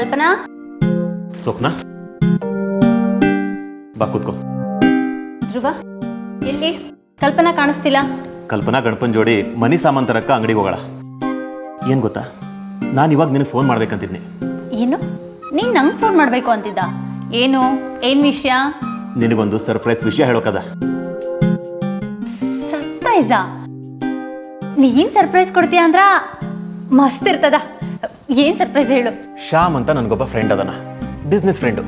ಕಲ್ಪನಾ ಸ್ವಪ್ನ ಬಾ ಕೂತ್ಕೋ ಧ್ರುವ ಎಲ್ಲಿ ಕಲ್ಪನಾ ಕಾಣಿಸ್ತಿಲ್ಲ ಕಲ್ಪನಾ ಗಣಪನ್ ಜೋಡಿ ಮನಿ ಸಾಮಾನ್ ತರಕ್ಕ ಅಂಗಡಿಗೆ ಹೋಗೋಣ ಏನು ಗೊತ್ತಾ ನಾನು ಇವಾಗ ನಿನಗೆ ಫೋನ್ ಮಾಡ್ಬೇಕಂತಿದ್ನಿ ಏನು ನೀನ್ ನಂಗೆ ಫೋನ್ ಮಾಡಬೇಕು ಅಂತಿದ್ದ ಏನು ಏನ್ ವಿಷಯ ನಿನಗೊಂದು ಸರ್ಪ್ರೈಸ್ ವಿಷಯ ಹೇಳೋಕದ ಸರ್ಪ್ರೈಸಾ ನೀನ್ ಸರ್ಪ್ರೈಸ್ ಕೊಡ್ತೀಯ ಅಂದ್ರ ಮಸ್ತ್ ಇರ್ತದ ಏನ್ ಸರ್ಪ್ರೈಸ್ ಹೇಳು ಶ್ಯಾಮ್ ಅಂತ ನನಗೊಬ್ಬ ಫ್ರೆಂಡ್ ಅದನ ಬಿಸ್ನೆಸ್ ಫ್ರೆಂಡು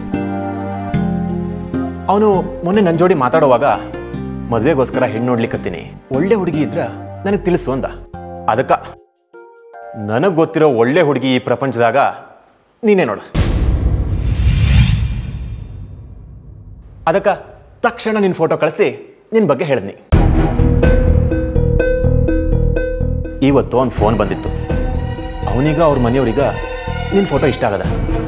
ಅವನು ಮೊನ್ನೆ ನನ್ನ ಜೋಡಿ ಮಾತಾಡುವಾಗ ಮದುವೆಗೋಸ್ಕರ ಹೆಣ್ಣು ನೋಡ್ಲಿಕ್ಕತ್ತೀನಿ ಒಳ್ಳೆ ಹುಡುಗಿ ಇದ್ರ ನನಗೆ ತಿಳಿಸು ಅಂದ ಅದಕ್ಕ ನನಗೆ ಗೊತ್ತಿರೋ ಒಳ್ಳೆ ಹುಡುಗಿ ಈ ಪ್ರಪಂಚದಾಗ ನೀನೇ ನೋಡು ಅದಕ್ಕ ತಕ್ಷಣ ನಿನ್ನ ಫೋಟೋ ಕಳಿಸಿ ನಿನ್ನ ಬಗ್ಗೆ ಹೇಳಿದ್ನಿ ಇವತ್ತು ಒಂದು ಫೋನ್ ಬಂದಿತ್ತು ಅವನಿಗ ಅವ್ರ ಮನೆಯವ್ರಿಗ ನಿನ್ನ ಫೋಟೋ ಇಷ್ಟ ಆಗದ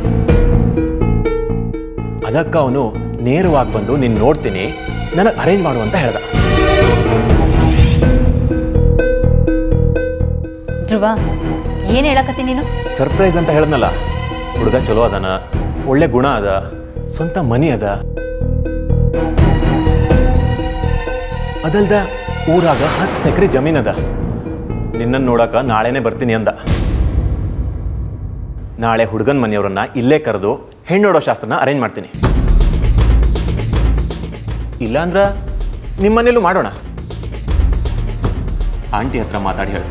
ಅದಕ್ಕೆ ಅವನು ನೇರವಾಗಿ ಬಂದು ನೀನು ನೋಡ್ತೀನಿ ನನಗೆ ಅರೇಂಜ್ ಮಾಡು ಅಂತ ಹೇಳ್ದ ಧ್ರುವ ಏನ್ ಹೇಳಕತ್ತಿ ನೀನು ಸರ್ಪ್ರೈಸ್ ಅಂತ ಹೇಳ್ದನಲ್ಲ ಹುಡುಗ ಚಲೋ ಅದಾನ ಒಳ್ಳೆ ಗುಣ ಅದ ಸ್ವಂತ ಮನಿ ಅದ ಅದಲ್ದ ಊರಾಗ ಹತ್ತು ಎಕರೆ ಜಮೀನ್ ಅದ ನಿನ್ನನ್ನು ನೋಡಕ ನಾಳೆನೆ ಬರ್ತೀನಿ ಅಂದ ನಾಳೆ ಹುಡುಗನ ಮನೆಯವ್ರನ್ನ ಇಲ್ಲೇ ಕರೆದು ಹೆಣ್ಣು ನೋಡೋ ಶಾಸ್ತ್ರನ ಅರೇಂಜ್ ಮಾಡ್ತೀನಿ ಇಲ್ಲಾಂದ್ರ ನಿಮ್ಮ ಮನೇಲೂ ಮಾಡೋಣ ಆಂಟಿ ಹತ್ರ ಮಾತಾಡಿ ಹೇಳು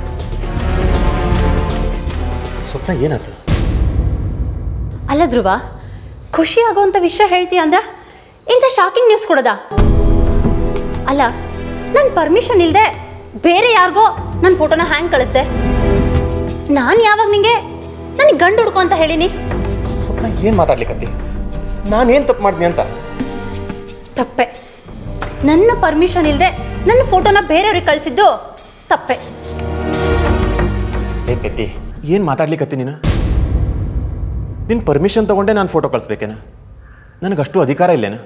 ಸ್ವಪ್ನ ಏನಾಯ್ತು ಅಲ್ಲ ಧ್ರುವ ಖುಷಿ ಆಗೋಂಥ ವಿಷಯ ಹೇಳ್ತೀಯ ಅಂದ್ರ ಇಂಥ ಶಾಕಿಂಗ್ ನ್ಯೂಸ್ ಕೊಡದ ಅಲ್ಲ ನನ್ನ ಪರ್ಮಿಷನ್ ಇಲ್ಲದೆ ಬೇರೆ ಯಾರಿಗೋ ನನ್ನ ಫೋಟೋನ ಹ್ಯಾಂಗ್ ಕಳಿಸ್ದೆ ನಾನು ಯಾವಾಗ ನಿಂಗೆ ನನಗೆ ಗಂಡು ಹುಡ್ಕೋ ಅಂತ ಹೇಳಿನಿ ಸ್ವಪ್ನ ಏನು ಮಾತಾಡ್ಲಿಕ್ಕತ್ತಿ ನಾನೇನು ತಪ್ಪು ಮಾಡಿದ್ನಿ ಅಂತ ತಪ್ಪೆ ನನ್ನ ಪರ್ಮಿಷನ್ ಇಲ್ಲದೆ ನನ್ನ ಫೋಟೋನ ಬೇರೆಯವ್ರಿಗೆ ಕಳಿಸಿದ್ದು ತಪ್ಪೆ ಏ ಪೆದ್ದಿ ಏನು ಮಾತಾಡ್ಲಿಕ್ಕತ್ತಿ ನೀನು ನಿನ್ನ ಪರ್ಮಿಷನ್ ತಗೊಂಡೆ ನಾನು ಫೋಟೋ ಕಳಿಸ್ಬೇಕೇನ ನನಗಷ್ಟು ಅಧಿಕಾರ ಇಲ್ಲೇನ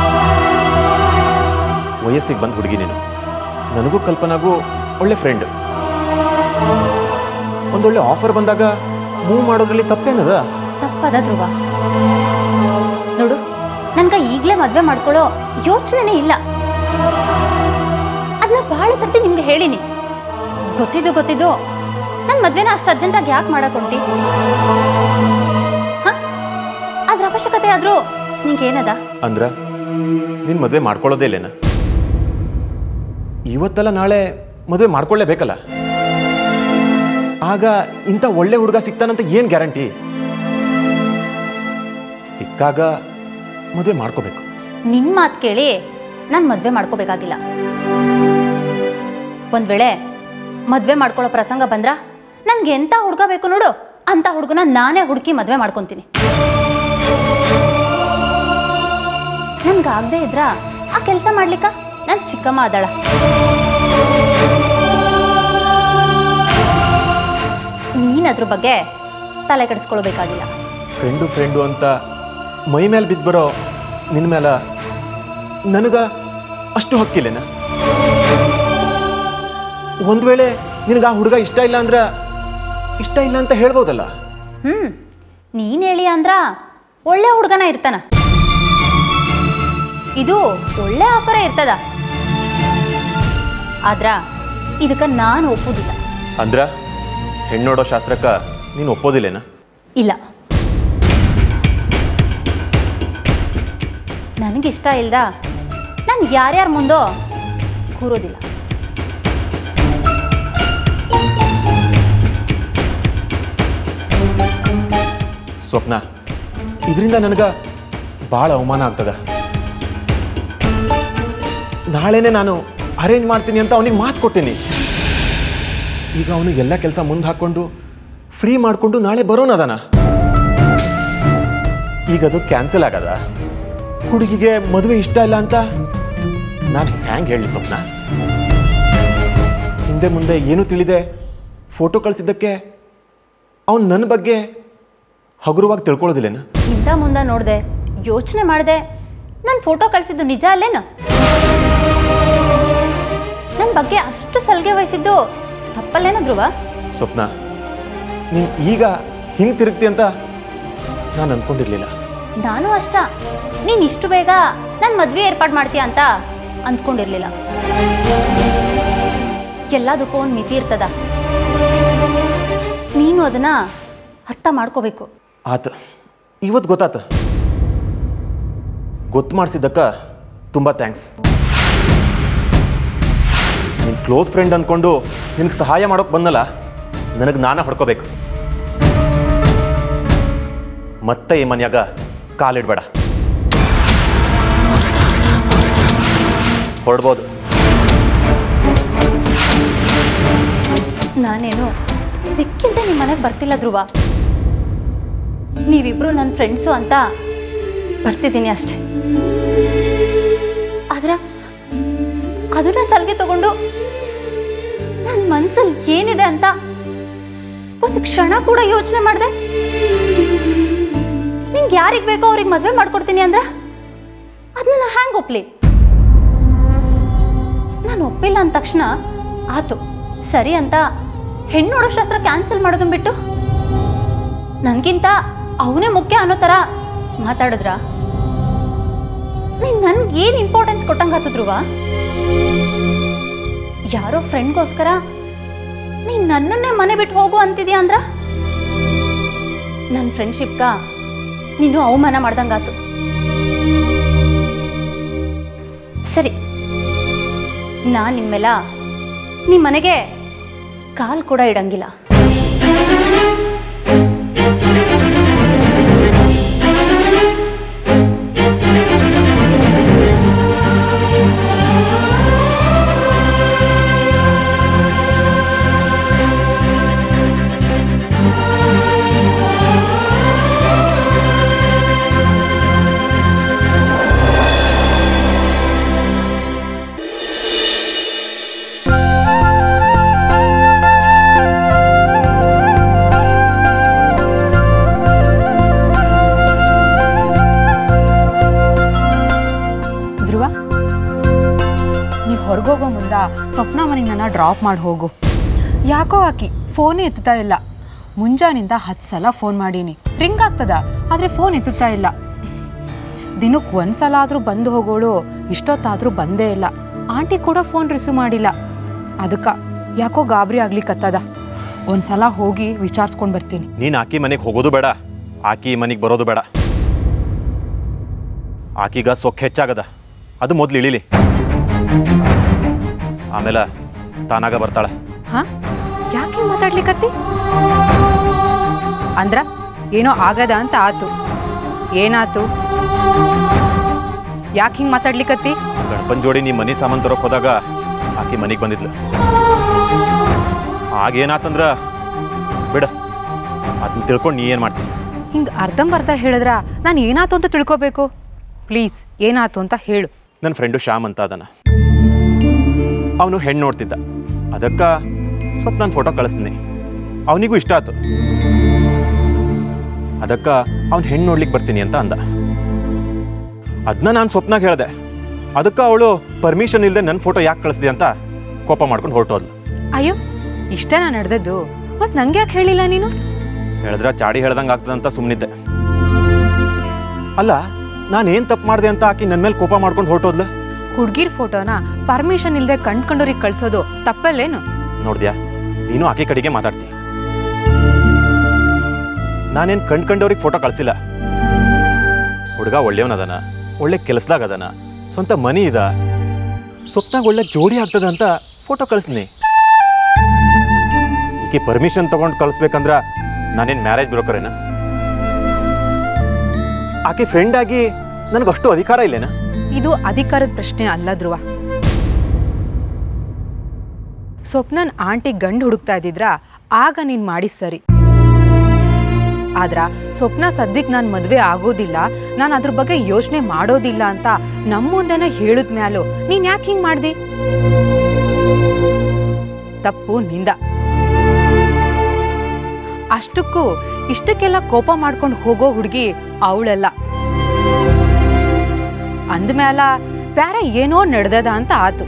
ವಯಸ್ಸಿಗೆ ಬಂದು ಹುಡುಗಿ ನೀನು ನನಗೂ ಕಲ್ಪನಾಗೂ ಒಳ್ಳೆ ಫ್ರೆಂಡ್ ಒಂದೊಳ್ಳೆ ಆಫರ್ ಬಂದಾಗ ಮೂವ್ ಮಾಡೋದ್ರಲ್ಲಿ ತಪ್ಪೇನದ ತಪ್ಪದ ಧ್ರುವ ನೋಡು ನನ್ಗ ಈಗಲೇ ಮದ್ವೆ ಮಾಡ್ಕೊಳ್ಳೋ ಯೋಚನೆನೇ ಇಲ್ಲ ಅದನ್ನ ಬಹಳ ಸರ್ತಿ ನಿಮ್ಗೆ ಹೇಳಿನಿ ಗೊತ್ತಿದ್ದು ಗೊತ್ತಿದ್ದು ನನ್ನ ಮದ್ವೆನ ಅಷ್ಟು ಅರ್ಜೆಂಟಾಗಿ ಯಾಕೆ ಮಾಡಕ್ ಹೊಂಟಿ ಹ? ಅದ್ರ ಅವಶ್ಯಕತೆ ಆದ್ರೂ ನಿಂಗೇನದ ಅಂದ್ರ ನಿನ್ನ ಮದುವೆ ಮಾಡ್ಕೊಳ್ಳೋದೇ ಇಲ್ಲೇನ ಇವತ್ತಲ್ಲ ನಾಳೆ ಮದುವೆ ಮಾಡ್ಕೊಳ್ಳೇಬೇಕಲ್ಲ ಆಗ ಇಂಥ ಒಳ್ಳೆ ಹುಡುಗ ಸಿಗ್ತಾನಂತ ಏನು ಗ್ಯಾರಂಟಿ ಸಿಕ್ಕಾಗ ಮದುವೆ ಮಾಡ್ಕೋಬೇಕು ನಿನ್ ಮಾತು ಕೇಳಿ ನಾನು ಮದ್ವೆ ಮಾಡ್ಕೋಬೇಕಾಗಿಲ್ಲ ಒಂದ್ ವೇಳೆ ಮದ್ವೆ ಮಾಡ್ಕೊಳ್ಳೋ ಪ್ರಸಂಗ ಬಂದ್ರ ನನ್ಗೆ ಎಂತ ಹುಡುಗ ಬೇಕು ನೋಡು ಅಂತ ಹುಡುಗನ ನಾನೇ ಹುಡುಕಿ ಮದ್ವೆ ಮಾಡ್ಕೊಂತೀನಿ ನನ್ಗಾಗದೆ ಇದ್ರ ಆ ಕೆಲಸ ಮಾಡ್ಲಿಕ್ಕ ನನ್ ಚಿಕ್ಕಮ್ಮ ಅದಾಳ ನೀನ್ ಅದ್ರ ಬಗ್ಗೆ ತಲೆ ಕೆಡಿಸ್ಕೊಳ್ಬೇಕಾಗಿಲ್ಲ ಫ್ರೆಂಡು ಫ್ರೆಂಡು ಅಂತ ಮೈ ಮೇಲೆ ಬಿದ್ದು ಬರೋ ನಿನ್ನ ಮೇಲೆ ನನಗ ಅಷ್ಟು ಹಕ್ಕಿಲ್ಲೇನ ಒಂದು ವೇಳೆ ನಿನಗೆ ಆ ಹುಡುಗ ಇಷ್ಟ ಇಲ್ಲ ಅಂದ್ರೆ ಇಷ್ಟ ಇಲ್ಲ ಅಂತ ಹೇಳ್ಬೋದಲ್ಲ ಹ್ಮ್ ನೀನ್ ಹೇಳಿ ಅಂದ್ರ ಒಳ್ಳೆ ಹುಡುಗನ ಇರ್ತಾನ ಇದು ಒಳ್ಳೆ ಆಫರೇ ಇರ್ತದ ಆದ್ರ ಇದಕ್ಕ ನಾನು ಒಪ್ಪುದಿಲ್ಲ ಅಂದ್ರ ಹೆಣ್ಣೋಡೋ ಶಾಸ್ತ್ರಕ್ಕ ನೀನು ಒಪ್ಪೋದಿಲ್ಲೇನ ಇಲ್ಲ ನನಗಿಷ್ಟ ಇಲ್ದ ನಾನು ಯಾರ್ಯಾರ ಮುಂದೋ ಕೂರೋದಿಲ್ಲ ಸ್ವಪ್ನ ಇದರಿಂದ ನನಗೆ ಭಾಳ ಅವಮಾನ ಆಗ್ತದ ನಾಳೆನೇ ನಾನು ಅರೇಂಜ್ ಮಾಡ್ತೀನಿ ಅಂತ ಅವನಿಗೆ ಮಾತು ಕೊಟ್ಟೀನಿ ಈಗ ಅವನು ಎಲ್ಲ ಕೆಲಸ ಮುಂದೆ ಹಾಕ್ಕೊಂಡು ಫ್ರೀ ಮಾಡಿಕೊಂಡು ನಾಳೆ ಬರೋನದಾನ ಈಗ ಅದು ಕ್ಯಾನ್ಸಲ್ ಆಗದ ಹುಡುಗಿಗೆ ಮದುವೆ ಇಷ್ಟ ಇಲ್ಲ ಅಂತ ನಾನು ಹ್ಯಾಂಗೆ ಹೇಳಿ ಸ್ವಪ್ನ ಹಿಂದೆ ಮುಂದೆ ಏನು ತಿಳಿದೆ ಫೋಟೋ ಕಳಿಸಿದ್ದಕ್ಕೆ ಅವನು ನನ್ನ ಬಗ್ಗೆ ಹಗುರವಾಗಿ ತಿಳ್ಕೊಳ್ಳೋದಿಲ್ಲೇನ ಇಂದ ಮುಂದ ನೋಡ್ದೆ ಯೋಚನೆ ಮಾಡಿದೆ ನನ್ನ ಫೋಟೋ ಕಳಿಸಿದ್ದು ನಿಜ ಅಲ್ಲೇನು ನನ್ನ ಬಗ್ಗೆ ಅಷ್ಟು ಸಲಿಗೆ ವಹಿಸಿದ್ದು ತಪ್ಪಲ್ಲೇನ ಧ್ರುವ ಸ್ವಪ್ನ ನೀನು ಈಗ ಹಿಂಗೆ ತಿರುಗ್ತಿ ಅಂತ ನಾನು ಅನ್ಕೊಂಡಿರ್ಲಿಲ್ಲ ನಾನು ಅಷ್ಟ ನೀನು ಇಷ್ಟು ಬೇಗ ನನ್ನ ಮದುವೆ ಏರ್ಪಾಡು ಮಾಡ್ತೀಯ ಅಂತ ಅಂದ್ಕೊಂಡಿರ್ಲಿಲ್ಲ ಎಲ್ಲದಕ್ಕೂ ಒಂದು ಮಿತಿ ಇರ್ತದ ನೀನು ಅದನ್ನ ಅರ್ಥ ಮಾಡ್ಕೋಬೇಕು ಆತ ಇವತ್ತು ಗೊತ್ತಾತ ಗೊತ್ತು ಮಾಡಿಸಿದ್ದಕ್ಕ ತುಂಬ ಥ್ಯಾಂಕ್ಸ್ ನಿನ್ನ ಕ್ಲೋಸ್ ಫ್ರೆಂಡ್ ಅಂದ್ಕೊಂಡು ನಿನಗೆ ಸಹಾಯ ಮಾಡೋಕೆ ಬಂದಲ್ಲ ನನಗೆ ನಾನ ಹೊಡ್ಕೋಬೇಕು ಮತ್ತೆ ಈ ಮನ್ಯಾಗ ಕಾಲಿಡ್ಬೇಡ ಹೊರಡ್ಬೋದು ನಾನೇನು ದಿಕ್ಕಿಲ್ದೆ ನಿಮ್ಮ ಮನೆಗೆ ಬರ್ತಿಲ್ಲ ಧ್ರುವ ನೀವಿಬ್ರು ನನ್ನ ಫ್ರೆಂಡ್ಸು ಅಂತ ಬರ್ತಿದ್ದೀನಿ ಅಷ್ಟೆ ಆದ್ರೆ ಅದನ್ನ ಸಲ್ಗೆ ತಗೊಂಡು ನನ್ನ ಮನ್ಸಲ್ಲಿ ಏನಿದೆ ಅಂತ ಒಂದು ಕ್ಷಣ ಕೂಡ ಯೋಚನೆ ಮಾಡಿದೆ ನಿಂಗೆ ಯಾರಿಗೆ ಬೇಕೋ ಅವ್ರಿಗೆ ಮದುವೆ ಮಾಡ್ಕೊಡ್ತೀನಿ ಅಂದ್ರ ಅದನ್ನ ಹ್ಯಾಂಗ್ ಒಪ್ಲಿ ನಾನು ಒಪ್ಪಿಲ್ಲ ಅಂದ ತಕ್ಷಣ ಆತು ಸರಿ ಅಂತ ಹೆಣ್ಣು ನೋಡೋ ಶಾಸ್ತ್ರ ಕ್ಯಾನ್ಸಲ್ ಮಾಡೋದನ್ನ ಬಿಟ್ಟು ನನಗಿಂತ ಅವನೇ ಮುಖ್ಯ ಅನ್ನೋ ಥರ ಮಾತಾಡಿದ್ರ ನೀನು ನನ್ಗೆ ಏನು ಇಂಪಾರ್ಟೆನ್ಸ್ ಕೊಟ್ಟಂಗೆ ಹತ್ತಿದ್ರುವ ಯಾರೋ ಫ್ರೆಂಡ್ಗೋಸ್ಕರ ನೀನು ನನ್ನನ್ನೇ ಮನೆ ಬಿಟ್ಟು ಹೋಗು ಅಂತಿದ್ಯಾ ಅಂದ್ರ ನನ್ನ ಫ್ರೆಂಡ್ಶಿಪ್ಗ ನೀನು ಅವಮಾನ ಮಾಡ್ದಂಗಾತು ಸರಿ ನಾನು ನಿಮ್ಮೆಲ್ಲ ನಿಮ್ಮ ಮನೆಗೆ ಕಾಲ್ ಕೂಡ ಇಡಂಗಿಲ್ಲ ಧ್ರುವ ನೀವು ಹೊರಗೋಗೋ ಮುಂದ ಸ್ವಪ್ನ ಮನೆಗೆ ನನ್ನ ಡ್ರಾಪ್ ಮಾಡಿ ಹೋಗು ಯಾಕೋ ಆಕಿ ಫೋನೇ ಎತ್ತುತ್ತಾ ಇಲ್ಲ ಮುಂಜಾನಿಂದ ಹತ್ತು ಸಲ ಫೋನ್ ಮಾಡೀನಿ ರಿಂಗ್ ಆಗ್ತದ ಆದರೆ ಫೋನ್ ಎತ್ತುತ್ತಾ ಇಲ್ಲ ದಿನಕ್ಕೆ ಒಂದು ಸಲ ಆದರೂ ಬಂದು ಹೋಗೋಳು ಇಷ್ಟೊತ್ತಾದರೂ ಬಂದೇ ಇಲ್ಲ ಆಂಟಿ ಕೂಡ ಫೋನ್ ರಿಸೀವ್ ಮಾಡಿಲ್ಲ ಅದಕ್ಕೆ ಯಾಕೋ ಗಾಬರಿ ಆಗ್ಲಿಕ್ಕತ್ತದ ಒಂದು ಸಲ ಹೋಗಿ ವಿಚಾರಿಸ್ಕೊಂಡು ಬರ್ತೀನಿ ನೀನು ಆಕಿ ಮನೆಗೆ ಹೋಗೋದು ಬೇಡ ಆಕಿ ಮನೆಗೆ ಬರೋದು ಬೇಡ ಆಕಿಗ ಸೊಕ್ಕ ಹೆಚ್ಚಾಗದ ಅದು ಮೊದ್ಲು ಇಳಿಲಿ ಆಮೇಲೆ ತಾನಾಗ ಬರ್ತಾಳೆ ಹಾ ಯಾಕೆ ಮಾತಾಡ್ಲಿಕ್ಕತ್ತಿ ಅಂದ್ರ ಏನೋ ಆಗದ ಅಂತ ಆತು ಏನಾತು ಯಾಕೆ ಹಿಂಗೆ ಮಾತಾಡ್ಲಿಕ್ಕತ್ತಿ ಗಣಪನ್ ಜೋಡಿ ನೀ ಮನೆ ಸಾಮಾನು ತರೋಕೆ ಹೋದಾಗ ಆಕಿ ಮನೆಗೆ ಬಂದಿದ್ಲು ಆಗೇನಾತಂದ್ರ ಬಿಡ ಅದನ್ನ ತಿಳ್ಕೊಂಡು ನೀ ಏನು ಮಾಡ್ತೀನಿ ಹಿಂಗೆ ಅರ್ಧಂಬರ್ಧ ಹೇಳಿದ್ರ ನಾನು ಏನಾತು ಅಂತ ತಿಳ್ಕೊಬೇಕು ಪ್ಲೀಸ್ ಏನಾತು ಅಂತ ಹೇಳು ನನ್ನ ಫ್ರೆಂಡು ಶ್ಯಾಮ್ ಅಂತ ಅದನ ಅವನು ಹೆಣ್ಣು ನೋಡ್ತಿದ್ದ ಅದಕ್ಕೆ ಸ್ವಲ್ಪ ನಾನು ಫೋಟೋ ಕಳಿಸ್ತೀನಿ ಅವನಿಗೂ ಇಷ್ಟ ಆಯ್ತು ಅದಕ್ಕೆ ಅವ್ನು ಹೆಣ್ಣು ನೋಡ್ಲಿಕ್ಕೆ ಬರ್ತೀನಿ ಅಂತ ಅಂದ ಅದನ್ನ ನಾನು ಸ್ವಪ್ನಾಗ ಹೇಳಿದೆ ಅದಕ್ಕೆ ಅವಳು ಪರ್ಮಿಷನ್ ಇಲ್ಲದೆ ನನ್ನ ಫೋಟೋ ಯಾಕೆ ಕಳಿಸ್ದಿ ಅಂತ ಕೋಪ ಮಾಡ್ಕೊಂಡು ಹೊರಟೋದ್ಲು ಅಯ್ಯೋ ಇಷ್ಟನಾ ನಡೆದದ್ದು ಮತ್ತು ನಂಗೆ ಯಾಕೆ ಹೇಳಿಲ್ಲ ನೀನು ಹೇಳಿದ್ರೆ ಚಾಡಿ ಹೇಳ್ದಂಗೆ ಆಗ್ತದಂತ ಸುಮ್ಮನಿದ್ದೆ ಅಲ್ಲ ನಾನೇನು ತಪ್ಪು ಮಾಡಿದೆ ಅಂತ ಆಕಿ ನನ್ನ ಮೇಲೆ ಕೋಪ ಮಾಡ್ಕೊಂಡು ಹೊರಟೋದ್ಲು ಹುಡ್ಗಿರ್ ಫೋಟೋನ ಪರ್ಮಿಷನ್ ಇಲ್ಲದೆ ಕಣ್ಕಂಡೋರಿಗೆ ಕಳ್ಸೋದು ತಪ್ಪಲ್ಲೇನು ನೋಡ್ದ್ಯಾ ನೀನು ಆಕೆ ಕಡೆಗೆ ಮಾತಾಡ್ತಿ ನಾನೇನು ಕಂಡ್ಕಂಡವ್ರಿಗೆ ಫೋಟೋ ಕಳಿಸಿಲ್ಲ ಹುಡುಗ ಒಳ್ಳೆಯವನದನ ಒಳ್ಳೆ ಕೆಲಸದಾಗ ಅದನ ಸ್ವಂತ ಮನಿ ಇದ ಸ್ವಪ್ನಾಗ ಒಳ್ಳೆ ಜೋಡಿ ಆಗ್ತದ ಅಂತ ಫೋಟೋ ಕಳಿಸ್ನಿ ಈಕೆ ಪರ್ಮಿಷನ್ ತಗೊಂಡು ಕಳಿಸ್ಬೇಕಂದ್ರ ನಾನೇನು ಮ್ಯಾರೇಜ್ ಬ್ರೋಕರೇನ ಆಕೆ ಫ್ರೆಂಡ್ ಆಗಿ ನನಗಷ್ಟು ಅಧಿಕಾರ ಇಲ್ಲೇನ ಇದು ಅಧಿಕಾರದ ಪ್ರಶ್ನೆ ಅಲ್ಲ ಧ್ರುವ ಸ್ವಪ್ನನ್ ಆಂಟಿ ಗಂಡು ಹುಡುಕ್ತಾ ಇದ್ದಿದ್ರ ಆಗ ನೀನ್ ಮಾಡಿ ಸರಿ ಆದ್ರ ಸ್ವಪ್ನ ಸದ್ಯಕ್ಕೆ ನಾನು ಮದುವೆ ಆಗೋದಿಲ್ಲ ನಾನು ಅದ್ರ ಬಗ್ಗೆ ಯೋಚನೆ ಮಾಡೋದಿಲ್ಲ ಅಂತ ನಮ್ಮ ಮುಂದೆನ ಹೇಳಿದ ಮ್ಯಾಲೂ ನೀನ್ ಯಾಕೆ ಹಿಂಗ್ ಮಾಡ್ದಿ ತಪ್ಪು ನಿಂದ ಅಷ್ಟಕ್ಕೂ ಇಷ್ಟಕ್ಕೆಲ್ಲ ಕೋಪ ಮಾಡ್ಕೊಂಡು ಹೋಗೋ ಹುಡುಗಿ ಅವಳಲ್ಲ ಅಂದ್ಮ್ಯಾಲ ಬ್ಯಾರೆ ಏನೋ ನಡೆದದ ಅಂತ ಆತು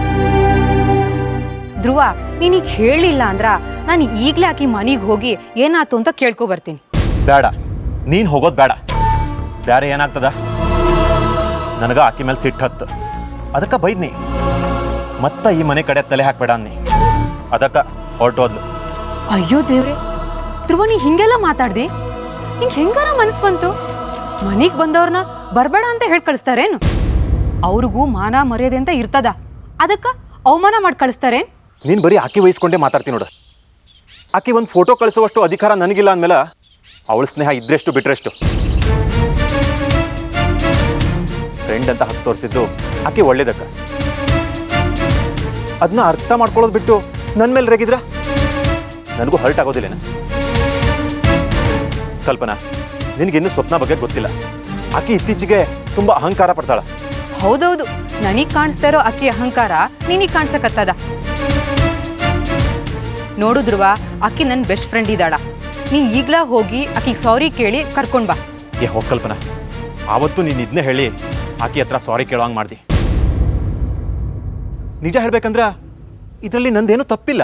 ಧ್ರುವ ನೀನೀಗ ಹೇಳಿಲ್ಲ ಅಂದ್ರ ನಾನು ಈಗ್ಲೇ ಆಕಿ ಮನೆಗೆ ಹೋಗಿ ಏನಾತು ಅಂತ ಕೇಳ್ಕೊ ಬರ್ತೀನಿ ಬೇಡ ನೀನು ಹೋಗೋದು ಬೇಡ ಬೇರೆ ಏನಾಗ್ತದ ನನಗ ಆಕಿ ಮೇಲೆ ಸಿಟ್ಟು ಹತ್ತು ಅದಕ್ಕೆ ಬೈದ್ನಿ ಮತ್ತ ಈ ಮನೆ ಕಡೆ ತಲೆ ಹಾಕ್ಬೇಡ ಅನ್ನಿ ಅದಕ್ಕೆ ಹೊರಟೋದ್ಲು ಅಯ್ಯೋ ದೇವ್ರೆ ಧ್ರುವ ನೀ ಹಿಂಗೆಲ್ಲ ಮಾತಾಡ್ದಿ ನಿಂಗೆ ಹೆಂಗಾರ ಮನ್ಸು ಬಂತು ಮನೆಗೆ ಬಂದವ್ರನ್ನ ಬರಬೇಡ ಅಂತ ಹೇಳಿ ಕಳಿಸ್ತಾರೇನು ಅವ್ರಿಗೂ ಮಾನ ಮರ್ಯಾದೆ ಅಂತ ಇರ್ತದ ಅದಕ್ಕ ಅವಮಾನ ಮಾಡಿ ಕಳಿಸ್ತಾರೇನ್ ನೀನು ಬರೀ ಆಕಿ ವಹಿಸ್ಕೊಂಡೇ ಮಾತಾಡ್ತೀನಿ ನೋಡು ಆಕಿ ಒಂದು ಫೋಟೋ ಕಳಿಸುವಷ್ಟು ಅಧಿಕಾರ ನನಗಿಲ್ಲ ಅಂದಮೇಲೆ ಅವಳ ಸ್ನೇಹ ಇದ್ರೆಷ್ಟು ಬಿಟ್ರೆಷ್ಟು ಫ್ರೆಂಡ್ ಅಂತ ಹತ್ತು ತೋರಿಸಿದ್ದು ಆಕೆ ಒಳ್ಳೇದಕ್ಕ ಅದನ್ನ ಅರ್ಥ ಮಾಡ್ಕೊಳ್ಳೋದು ಬಿಟ್ಟು ನನ್ನ ಮೇಲೆ ರೇಗಿದ್ರ ನನಗೂ ಹರ್ಟ್ ಆಗೋದಿಲ್ಲೇನ ಕಲ್ಪನಾ ನಿನಗಿನ್ನೂ ಸ್ವಪ್ನ ಬಗ್ಗೆ ಗೊತ್ತಿಲ್ಲ ಆಕೆ ಇತ್ತೀಚೆಗೆ ತುಂಬ ಅಹಂಕಾರ ಪಡ್ತಾಳ ಹೌದೌದು ನನಗ್ ಕಾಣಿಸ್ತಾ ಇರೋ ಅಕ್ಕಿ ಅಹಂಕಾರ ನಿನಗ್ ಕಾಣಿಸಕತ್ತದ ನೋಡು ಧ್ರುವ ಅಕ್ಕಿ ನನ್ನ ಬೆಸ್ಟ್ ಫ್ರೆಂಡ್ ಇದ್ದಾಳ ನೀ ಈಗ್ಲ ಹೋಗಿ ಅಕ್ಕಿಗೆ ಸಾರಿ ಕೇಳಿ ಕರ್ಕೊಂಡ್ ಬಾ ಏ ಹೋಗ್ ಕಲ್ಪನಾ ಆವತ್ತು ನೀನು ಇದನ್ನೇ ಹೇಳಿ ಆಕೆ ಹತ್ರ ಸಾರಿ ಕೇಳೋಂಗೆ ಮಾಡ್ದಿ ನಿಜ ಹೇಳ್ಬೇಕಂದ್ರ ಇದರಲ್ಲಿ ನಂದೇನು ತಪ್ಪಿಲ್ಲ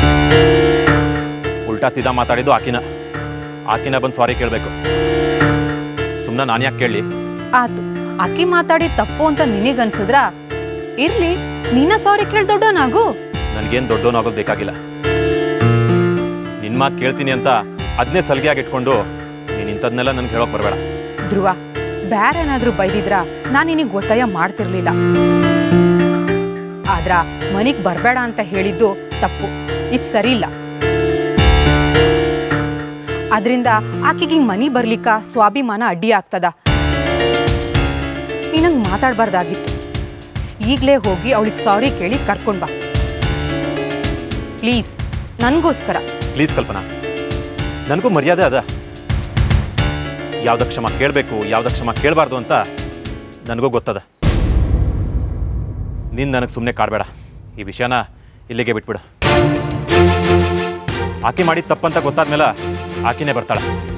ಉಲ್ಟಾ ಸೀದಾ ಮಾತಾಡಿದ್ದು ಆಕಿನ ಆಕಿನ ಬಂದು ಸಾರಿ ಕೇಳಬೇಕು ಸುಮ್ಮನೆ ನಾನು ಯಾಕೆ ಕೇಳಿ ಆತು ಅಕ್ಕಿ ಮಾತಾಡಿ ತಪ್ಪು ಅಂತ ನಿನಗ್ ಅನ್ಸಿದ್ರ ಇರ್ಲಿ ನೀನ ಸಾರಿ ಕೇಳ್ ದೊಡ್ಡವನಾಗು ನನಗೇನು ದೊಡ್ಡವನಾಗೋದು ಬೇಕಾಗಿಲ್ಲ ನಿನ್ನ ಮಾತು ಕೇಳ್ತೀನಿ ಅಂತ ಅದನ್ನೇ ಸಲಿಗೆಯಾಗಿ ಇಟ್ಕೊಂಡು ನೀನು ಇಂಥದ್ನೆಲ್ಲ ನನಗೆ ಹೇಳೋಕೆ ಬರಬೇಡ ಧ್ರುವ ಬ್ಯಾರೇನಾದ್ರೂ ಬೈದಿದ್ರ ನಾನ್ ನಿನಗ್ ಒತ್ತಾಯ ಮಾಡ್ತಿರ್ಲಿಲ್ಲ ಆದ್ರ ಮನಿಗ್ ಬರ್ಬೇಡ ಅಂತ ಹೇಳಿದ್ದು ತಪ್ಪು ಇದ್ ಸರಿ ಇಲ್ಲ ಅದ್ರಿಂದ ಆಕೆಗೆ ಮನಿ ಬರ್ಲಿಕ್ಕ ಸ್ವಾಭಿಮಾನ ಅಡ್ಡಿ ಆಗ್ತದ ನೀನಂಗ್ ಮಾತಾಡ್ಬಾರ್ದಾಗಿತ್ತು ಈಗ್ಲೇ ಹೋಗಿ ಅವಳಿಗೆ ಸಾರಿ ಕೇಳಿ ಕರ್ಕೊಂಡ್ ಬಾ ಪ್ಲೀಸ್ ನನ್ಗೋಸ್ಕರ ಪ್ಲೀಸ್ ಕಲ್ಪನಾ ನನಗೂ ಮರ್ಯಾದೆ ಅದ ಯಾವ್ದ ಕ್ಷಮ ಕೇಳಬೇಕು ಯಾವ್ದ ಕ್ಷಮ ಕೇಳಬಾರ್ದು ಅಂತ ನನಗೂ ಗೊತ್ತದ ನೀನು ನನಗೆ ಸುಮ್ಮನೆ ಕಾಡಬೇಡ ಈ ವಿಷಯನ ಇಲ್ಲಿಗೆ ಬಿಟ್ಬಿಡು ಆಕೆ ಮಾಡಿದ ತಪ್ಪಂತ ಗೊತ್ತಾದ್ಮೇಲೆ ಆಕಿನೇ ಬರ್ತಾಳ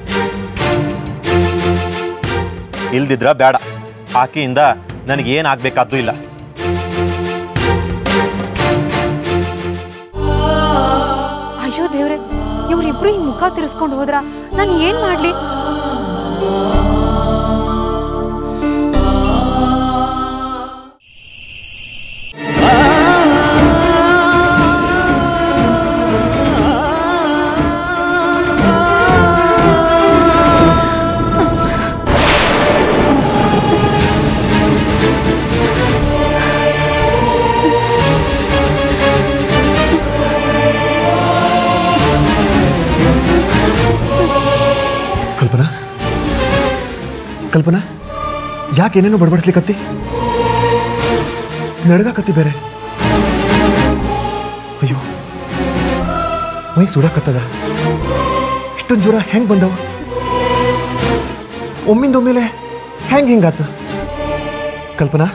ಇಲ್ದಿದ್ರ ಬೇಡ ಆಕೆಯಿಂದ ನನಗೇನು ಆಗ್ಬೇಕಾದ್ದು ಇಲ್ಲ ಅಯ್ಯೋ ದೇವ್ರೆ ಇವ್ರಿಬ್ರು ಈ ಮುಖ ತಿರ್ಸ್ಕೊಂಡು ಹೋದ್ರ ನಾನು ಏನ್ ಮಾಡ್ಲಿ ಕಲ್ಪನಾ ಕಲ್ಪನಾ ಯಾಕೆ ಏನೇನೋ ಬಡಬಡಿಸ್ಲಿಕ್ಕತ್ತಿ ನಡ್ಗಾಕತ್ತಿ ಬೇರೆ ಅಯ್ಯೋ ಮೈ ಸುಡಕತ್ತದ ಇಷ್ಟೊಂದು ಜ್ವರ ಹೆಂಗೆ ಬಂದವ ಒಮ್ಮಿಂದ ಒಮ್ಮೆಲೆ ಹೆಂಗೆ ಹಿಂಗಾತ ಕಲ್ಪನಾ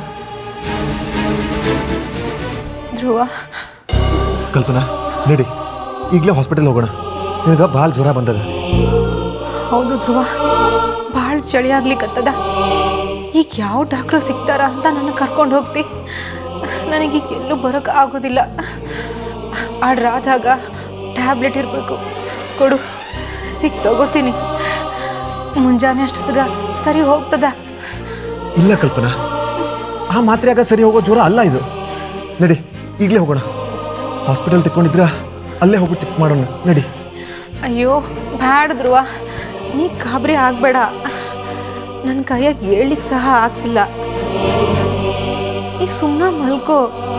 ಧ್ರುವ ಕಲ್ಪನಾ ನಡಿ ಈಗಲೇ ಹಾಸ್ಪಿಟಲ್ ಹೋಗೋಣ ನಿನಗೆ ಭಾಳ ಜ್ವರ ಬಂದದ ಹೌದು ಧ್ರುವ ಭಾಳ ಚಳಿ ಆಗ್ಲಿಕ್ಕತ್ತದ ಈಗ ಯಾವ ಡಾಕ್ಟ್ರು ಸಿಗ್ತಾರ ಅಂತ ನನ್ನ ಕರ್ಕೊಂಡು ಹೋಗ್ತಿ ನನಗೀಗ ಎಲ್ಲೂ ಬರೋಕೆ ಆಗೋದಿಲ್ಲ ಆಡ್ರಾದಾಗ ಟ್ಯಾಬ್ಲೆಟ್ ಇರಬೇಕು ಕೊಡು ಈಗ ತಗೋತೀನಿ ಮುಂಜಾನೆ ಅಷ್ಟೊತ್ತಿಗೆ ಸರಿ ಹೋಗ್ತದ ಇಲ್ಲ ಕಲ್ಪನಾ ಆ ಮಾತ್ರೆಯಾಗ ಸರಿ ಹೋಗೋ ಜ್ವರ ಅಲ್ಲ ಇದು ನಡಿ ಈಗಲೇ ಹೋಗೋಣ ಹಾಸ್ಪಿಟಲ್ ತಿಕ್ಕೊಂಡಿದ್ರ ಅಲ್ಲೇ ಹೋಗಿ ಚೆಕ್ ಮಾಡೋಣ ನಡಿ ಅಯ್ಯೋ ಬ್ಯಾಡ ಧ್ರುವ ನೀ ಗಾಬರಿ ಆಗಬೇಡ ನನ್ನ ಕೈಯಾಗ ಹೇಳ್ಲಿಕ್ಕೆ ಸಹ ಆಗ್ತಿಲ್ಲ ನೀ ಸುಮ್ಮನೆ ಮಲ್ಕೋ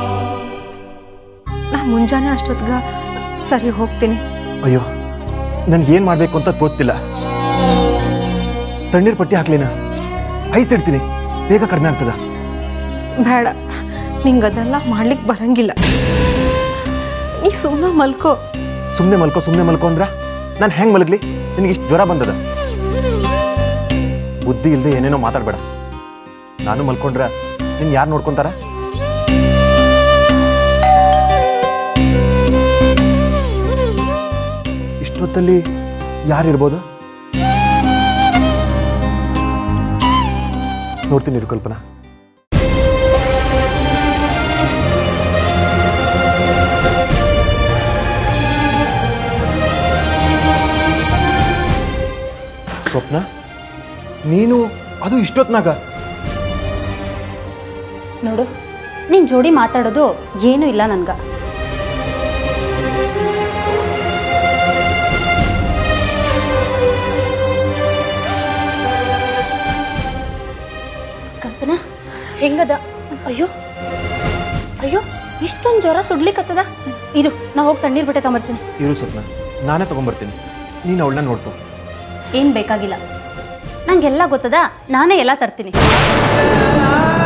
ನಾ ಮುಂಜಾನೆ ಅಷ್ಟೊತ್ತಿಗೆ ಸರಿ ಹೋಗ್ತೀನಿ ಅಯ್ಯೋ ನನ್ಗೇನು ಮಾಡಬೇಕು ಅಂತ ಗೊತ್ತಿಲ್ಲ ತಣ್ಣೀರ್ ಪಟ್ಟಿ ಹಾಕ್ಲಿನ ಐಸ್ ಇಡ್ತೀನಿ ಬೇಗ ಕಡಿಮೆ ಆಗ್ತದ ಬೇಡ ನಿಂಗೆ ಅದೆಲ್ಲ ಮಾಡ್ಲಿಕ್ಕೆ ಬರಂಗಿಲ್ಲ ನೀ ಸುಮ್ಮನೆ ಮಲ್ಕೋ ಸುಮ್ಮನೆ ಮಲ್ಕೋ ಸುಮ್ಮನೆ ಮಲ್ಕೋ ಅಂದ್ರ ನಾನು ಹೆಂಗೆ ಮಲಗ್ಲಿ ನಿನಗೆ ಇಷ್ಟು ಜ್ವರ ಬಂದದ ಬುದ್ಧಿ ಇಲ್ಲದೆ ಏನೇನೋ ಮಾತಾಡಬೇಡ ನಾನು ಮಲ್ಕೊಂಡ್ರೆ ನಿನ್ ಯಾರು ನೋಡ್ಕೊಂತಾರ ಇಷ್ಟೊತ್ತಲ್ಲಿ ಯಾರಿರ್ಬೋದು ನೋಡ್ತೀನಿ ಇರು ಕಲ್ಪನಾ ಸ್ವಪ್ನ ನೀನು ಅದು ಇಷ್ಟೊತ್ನಾಗ ನೋಡು ನಿನ್ನ ಜೋಡಿ ಮಾತಾಡೋದು ಏನೂ ಇಲ್ಲ ನನ್ಗೆ ಕಲ್ಪನಾ ಹೆಂಗದ ಅಯ್ಯೋ ಅಯ್ಯೋ ಇಷ್ಟೊಂದು ಜ್ವರ ಸುಡ್ಲಿಕ್ಕತ್ತದ ಇರು ನಾ ಹೋಗಿ ತಣ್ಣೀರು ಬಿಟ್ಟೆ ತಗೊಂಬರ್ತೀನಿ ಇರು ಸ್ವಪ್ನ ನಾನೇ ತಗೊಂಬರ್ತೀನಿ ನೀನು ಅವಳನ್ನ ನೋಡ್ಕೊ ಏನು ಬೇಕಾಗಿಲ್ಲ ನಂಗೆಲ್ಲ ಗೊತ್ತದ ನಾನೇ ಎಲ್ಲ ತರ್ತೀನಿ